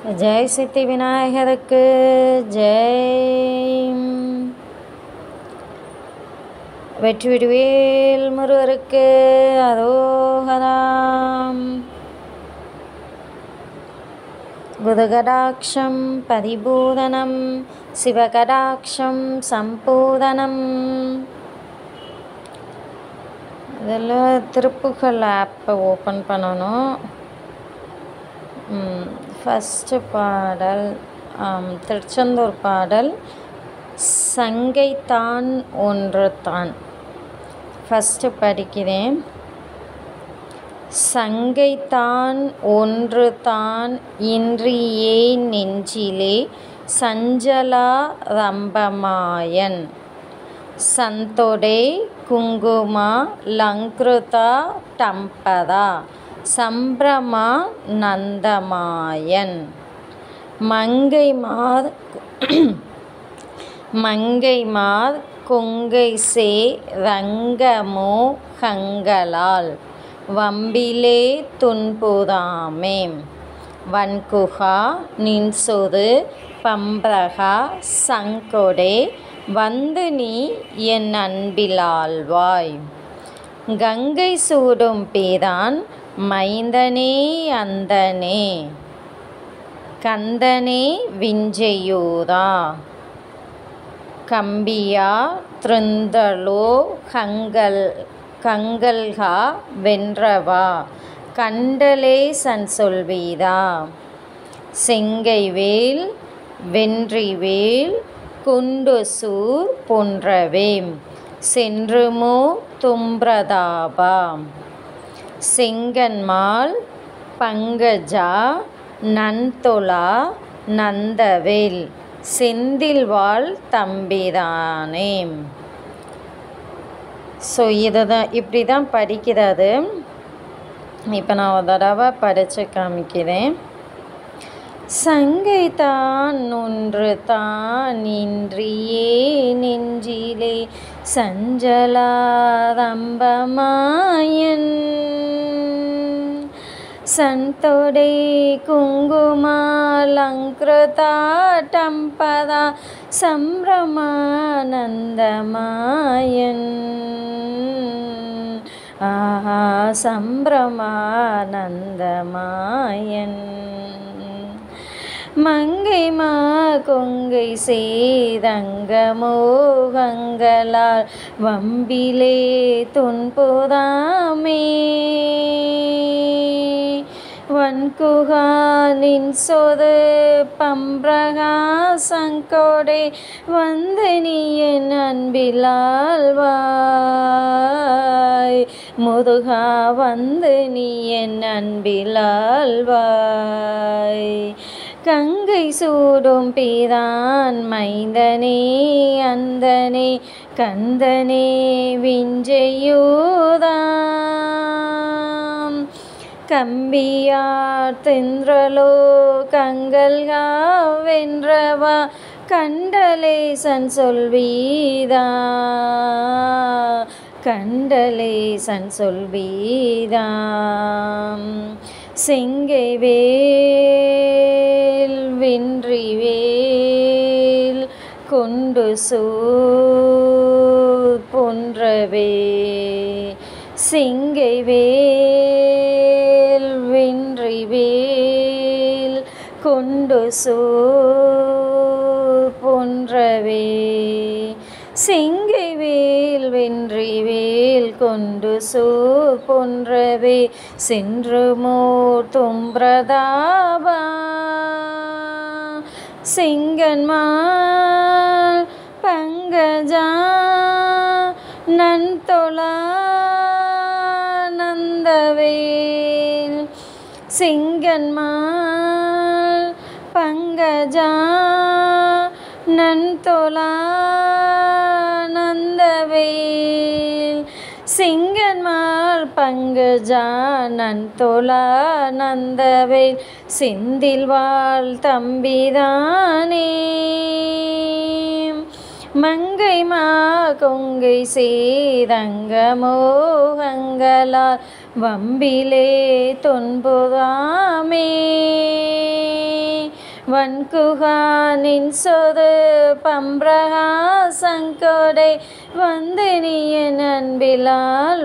ஜெய் சித்தி விநாயகருக்கு ஜெய் வெற்றி விடுவேல் முருகருக்கு அரோகராம் குருகடாட்சம் பரிபூதனம் சிவகடாட்சம் சம்பூதனம் இதில் திருப்புகள் ஆப்பை ஓப்பன் பண்ணணும் ஃபஸ்ட்டு பாடல் ஆம், திருச்செந்தூர் பாடல் சங்கைத்தான் ஒன்று தான் ஃபஸ்ட்டு படிக்கிறேன் சங்கைத்தான் ஒன்று தான் இன்றியே நெஞ்சிலே சஞ்சலா ரம்பமாயன் சந்தொடே குங்குமா லங்கிருதா டம்பதா சம்பிரமா நந்தமாயன் மங்கைமார் மங்கைமார் கொங்கை சே ரங்கமோ கங்களால் வம்பிலே துன்புறாமே வன்குகா நின்சொரு பம்பிரகா சங்கொடே வந்து நீ என் அன்பிலாழ்வாய் கங்கை சூடும் பேரான் மைந்தனே அந்தனே கந்தனே விஞ்சையூரா கம்பியா திருந்தலோ கங்கல் கங்கல்கா வென்றவா கண்டலே சன் சொல்வீரா செங்கைவேல் வென்றிவேல் குண்டுசூர் போன்றவே சென்றுமோ தும்பிரதாபா செங்கன்மால் பங்கஜா நன்தொலா நந்தவேல் செந்தில்வாள் தம்பிதானே ஸோ இதை தான் இப்படி தான் படிக்கிறது இப்போ நான் ஒரு தடவை படித்து காமிக்கிறேன் சங்கை தான் ஒன்று தான் இன்றியே நெஞ்சிலே சஞ்சலாரம்பமாயன் சந்தொடை குங்குமாலங்கிருதா டம்பதா சம்பிரமானந்தமாயன் ஆஹா சம்பிரமானந்தமாயன் மங்கை மா கொங்கை சேதங்க மோகங்களால் வம்பிலே துன்புதாமே வன்குகாலின் சொது பம்பிரகா சங்கோடே வந்து நீ என் அன்பிலாழ்வாய் முருகா வந்து நீ என் அன்பிலாழ்வாய் கங்கை சூடும் பிரான் மைந்தனே அந்தனே கந்தனே விஞ்சையூதாம் கம்பியார் தின்றலோ கங்கல்கா வென்றவா கண்டலேசன் சொல்வீதா கண்டலேசன் சொல்வீதாம் செங்கை வேல் வென்றி வேல் கொண்டு சூர் போன்றவே சிங்கை வேல் வென்றி வேல் கொண்டு சூர் போன்றவே சிங்கை வேல் வென்றி வேல் கொண்டு சூர் போன்றவே சென்று மூர்த்தும்பிரதாபா சிங்கன்மால் பங்கஜா நன்தொலா நந்தவேல் சிங்கன்மால் பங்கஜா நன்தொலா நந்தவேல் சிங்கன்மால் பங்கஜா நன்தொலா நந்தவேல் செந்தில் வாழ் தம்பிதானே மங்கை மா கொங்கை சேதங்க மோகங்களால் வம்பிலே துன்புறாமே வன்குகானின் சொது பம்பிரகாசங்கொடை வந்து நீ என் அன்பிலால்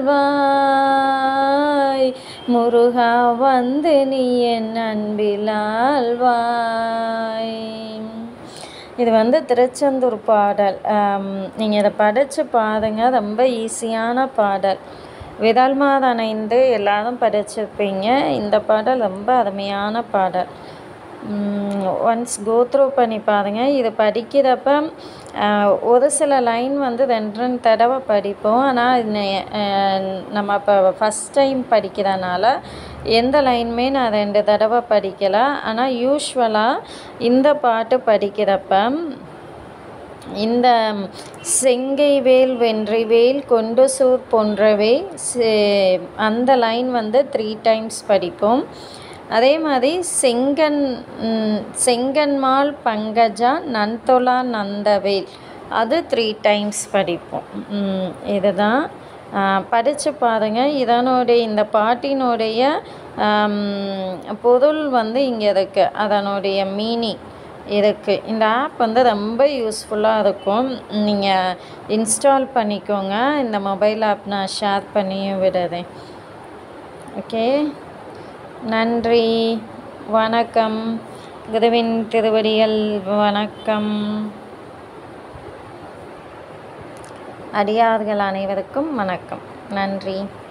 வாய் முருகா வந்து நீ என் அன்பிலால் வாய் இது வந்து திருச்செந்தூர் பாடல் நீங்கள் இதை படித்து பாருங்க ரொம்ப ஈஸியான பாடல் விதால் மாதனைந்து எல்லாரும் படிச்சிருப்பீங்க இந்த பாடல் ரொம்ப அருமையான பாடல் ஒன்ஸ் கோத்ரூ பண்ணி பாருங்க இது படிக்கிறப்ப ஆஹ், ஒரு சில லைன் வந்து ரெண்டு ரெண்டு தடவை படிப்போம் ஆனால் நம்ம இப்போ ஃபஸ்ட் டைம் படிக்கிறனால எந்த லைனுமே நான் ரெண்டு தடவை படிக்கலை ஆனால் யூஸ்வலாக இந்த பாட்டு படிக்கிறப்ப இந்த செங்கை வேல் வென்றி வேல் கொண்டு சூர் போன்றவை சே- அந்த லைன் வந்து த்ரீ டைம்ஸ் படிப்போம் அதே மாதிரி செங்கன் ம், செங்கன்மால் பங்கஜா நன்தொலா நந்தவேல் அது த்ரீ டைம்ஸ் படிப்போம் ம், இதுதான் படித்து பாருங்க இதனுடைய இந்த பாட்டினுடைய ஆம், பொருள் வந்து இங்கே இருக்குது அதனுடைய மீனிங் இருக்குது இந்த ஆப் வந்து ரொம்ப யூஸ்ஃபுல்லாக இருக்கும் நீங்கள் இன்ஸ்டால் பண்ணிக்கோங்க இந்த மொபைல் ஆப் நான் ஷேர் பண்ணியும் விடுறேன் ஓகே நன்றி வணக்கம் குருவின் திருவடிகள் வணக்கம் அடியார்கள் அனைவருக்கும் வணக்கம் நன்றி